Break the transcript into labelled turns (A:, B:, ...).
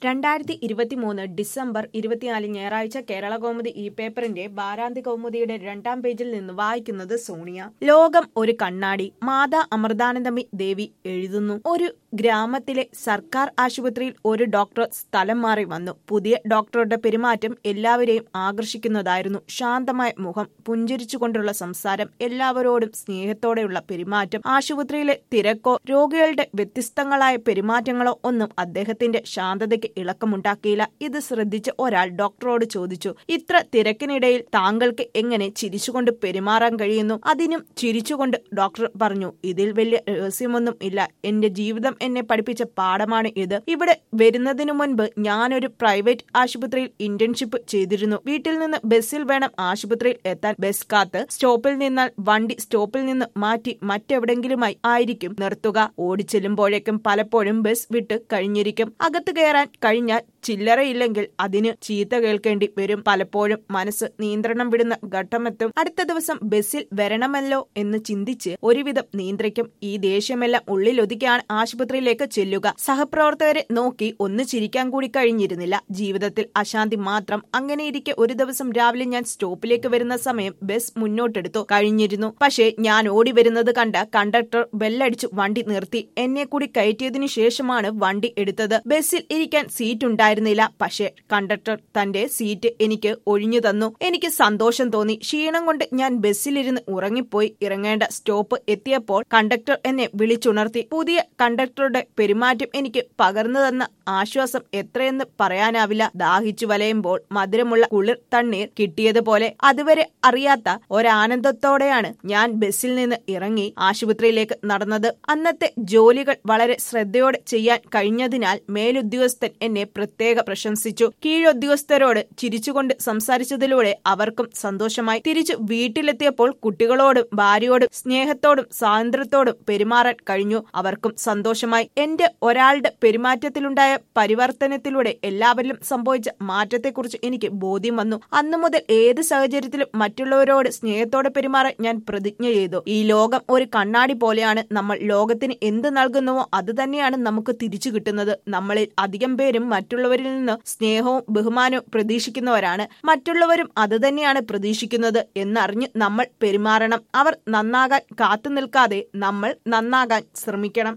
A: രണ്ടായിരത്തി ഇരുപത്തിമൂന്ന് ഡിസംബർ ഇരുപത്തിനാല് ഞായറാഴ്ച കേരള കൗമുദി ഈ പേപ്പറിന്റെ ബാരാന്തി കൗമുദിയുടെ രണ്ടാം പേജിൽ നിന്ന് വായിക്കുന്നത് സോണിയ ലോകം ഒരു കണ്ണാടി മാതാ അമൃതാനന്ദമി ദേവി എഴുതുന്നു ഒരു ഗ്രാമത്തിലെ സർക്കാർ ആശുപത്രിയിൽ ഒരു ഡോക്ടർ സ്ഥലം മാറി വന്നു പുതിയ ഡോക്ടറുടെ പെരുമാറ്റം എല്ലാവരെയും ആകർഷിക്കുന്നതായിരുന്നു ശാന്തമായ മുഖം പുഞ്ചിരിച്ചുകൊണ്ടുള്ള സംസാരം എല്ലാവരോടും സ്നേഹത്തോടെയുള്ള പെരുമാറ്റം ആശുപത്രിയിലെ തിരക്കോ രോഗികളുടെ വ്യത്യസ്തങ്ങളായ പെരുമാറ്റങ്ങളോ ഒന്നും അദ്ദേഹത്തിന്റെ ശാന്തതയ്ക്ക് ഇളക്കമുണ്ടാക്കിയില്ല ഇത് ശ്രദ്ധിച്ച് ഒരാൾ ഡോക്ടറോട് ചോദിച്ചു ഇത്ര തിരക്കിനിടയിൽ താങ്കൾക്ക് എങ്ങനെ ചിരിച്ചുകൊണ്ട് പെരുമാറാൻ കഴിയുന്നു അതിനും ചിരിച്ചുകൊണ്ട് ഡോക്ടർ പറഞ്ഞു ഇതിൽ വലിയ രഹസ്യമൊന്നും ഇല്ല എന്റെ ജീവിതം എന്നെ പഠിപ്പിച്ച പാഠമാണ് ഇത് ഇവിടെ വരുന്നതിനു മുൻപ് ഞാനൊരു പ്രൈവറ്റ് ആശുപത്രിയിൽ ഇന്റേൺഷിപ്പ് ചെയ്തിരുന്നു വീട്ടിൽ നിന്ന് ബസ്സിൽ വേണം ആശുപത്രിയിൽ എത്താൻ ബസ് കാത്ത് സ്റ്റോപ്പിൽ നിന്നാൽ വണ്ടി സ്റ്റോപ്പിൽ നിന്ന് മാറ്റി മറ്റെവിടെങ്കിലുമായി ആയിരിക്കും നിർത്തുക ഓടിച്ചെല്ലുമ്പോഴേക്കും പലപ്പോഴും ബസ് വിട്ട് കഴിഞ്ഞിരിക്കും അകത്ത് കയറാൻ കഴിഞ്ഞാൽ ചില്ലറയില്ലെങ്കിൽ അതിന് ചീത്ത കേൾക്കേണ്ടി വരും പലപ്പോഴും മനസ്സ് നിയന്ത്രണം വിടുന്ന ഘട്ടമെത്തും അടുത്ത ദിവസം ബസ്സിൽ വരണമല്ലോ എന്ന് ചിന്തിച്ച് ഒരുവിധം നിയന്ത്രിക്കും ഈ ദേഷ്യമെല്ലാം ഉള്ളിലൊതുക്കിയാണ് ആശുപത്രിയിലേക്ക് ചെല്ലുക സഹപ്രവർത്തകരെ നോക്കി ഒന്ന് ചിരിക്കാൻ കൂടി കഴിഞ്ഞിരുന്നില്ല ജീവിതത്തിൽ അശാന്തി മാത്രം അങ്ങനെയിരിക്കെ ഒരു ദിവസം രാവിലെ ഞാൻ സ്റ്റോപ്പിലേക്ക് വരുന്ന സമയം ബസ് മുന്നോട്ടെടുത്തു കഴിഞ്ഞിരുന്നു പക്ഷേ ഞാൻ ഓടി വരുന്നത് കണ്ട കണ്ടക്ടർ ബെല്ലടിച്ചു വണ്ടി നിർത്തി എന്നെ കൂടി കയറ്റിയതിനു ശേഷമാണ് വണ്ടി എടുത്തത് ബസ്സിൽ ഇരിക്കാൻ സീറ്റ് ഉണ്ടായിരുന്നില്ല പക്ഷേ കണ്ടക്ടർ തന്റെ സീറ്റ് എനിക്ക് ഒഴിഞ്ഞു തന്നു എനിക്ക് സന്തോഷം തോന്നി ക്ഷീണം കൊണ്ട് ഞാൻ ബസ്സിലിരുന്ന് ഉറങ്ങിപ്പോയി ഇറങ്ങേണ്ട സ്റ്റോപ്പ് എത്തിയപ്പോൾ കണ്ടക്ടർ എന്നെ വിളിച്ചുണർത്തി പുതിയ കണ്ടക്ടറുടെ പെരുമാറ്റം എനിക്ക് പകർന്നു തന്ന ആശ്വാസം എത്രയെന്ന് പറയാനാവില്ല ദാഹിച്ചു വലയുമ്പോൾ മധുരമുള്ള കുളിർ തണ്ണീർ കിട്ടിയതുപോലെ അതുവരെ അറിയാത്ത ഒരാനന്ദത്തോടെയാണ് ഞാൻ ബസ്സിൽ നിന്ന് ഇറങ്ങി ആശുപത്രിയിലേക്ക് നടന്നത് അന്നത്തെ ജോലികൾ വളരെ ശ്രദ്ധയോടെ ചെയ്യാൻ കഴിഞ്ഞതിനാൽ മേലുദ്യോഗസ്ഥൻ എന്നെ പ്രത്യേക പ്രശംസിച്ചു കീഴുദ്യോഗസ്ഥരോട് ചിരിച്ചുകൊണ്ട് സംസാരിച്ചതിലൂടെ അവർക്കും സന്തോഷമായി തിരിച്ചു വീട്ടിലെത്തിയപ്പോൾ കുട്ടികളോടും ഭാര്യയോടും സ്നേഹത്തോടും സ്വാതന്ത്ര്യത്തോടും പെരുമാറാൻ കഴിഞ്ഞു അവർക്കും സന്തോഷമായി എന്റെ ഒരാളുടെ പെരുമാറ്റത്തിലുണ്ടായ പരിവർത്തനത്തിലൂടെ എല്ലാവരിലും സംഭവിച്ച മാറ്റത്തെക്കുറിച്ച് എനിക്ക് ബോധ്യം വന്നു അന്നു മുതൽ ഏത് സാഹചര്യത്തിലും മറ്റുള്ളവരോട് സ്നേഹത്തോടെ പെരുമാറാൻ ഞാൻ പ്രതിജ്ഞ ചെയ്തു ഈ ലോകം ഒരു കണ്ണാടി പോലെയാണ് നമ്മൾ ലോകത്തിന് എന്ത് നൽകുന്നുവോ അത് തന്നെയാണ് നമുക്ക് തിരിച്ചു കിട്ടുന്നത് നമ്മളിൽ അധികം പേരും മറ്റുള്ളവരിൽ നിന്ന് സ്നേഹവും ബഹുമാനവും പ്രതീക്ഷിക്കുന്നവരാണ് മറ്റുള്ളവരും അത് തന്നെയാണ് പ്രതീക്ഷിക്കുന്നത് എന്നറിഞ്ഞ് നമ്മൾ പെരുമാറണം അവർ നന്നാകാൻ കാത്തു നിൽക്കാതെ നമ്മൾ നന്നാകാൻ ശ്രമിക്കണം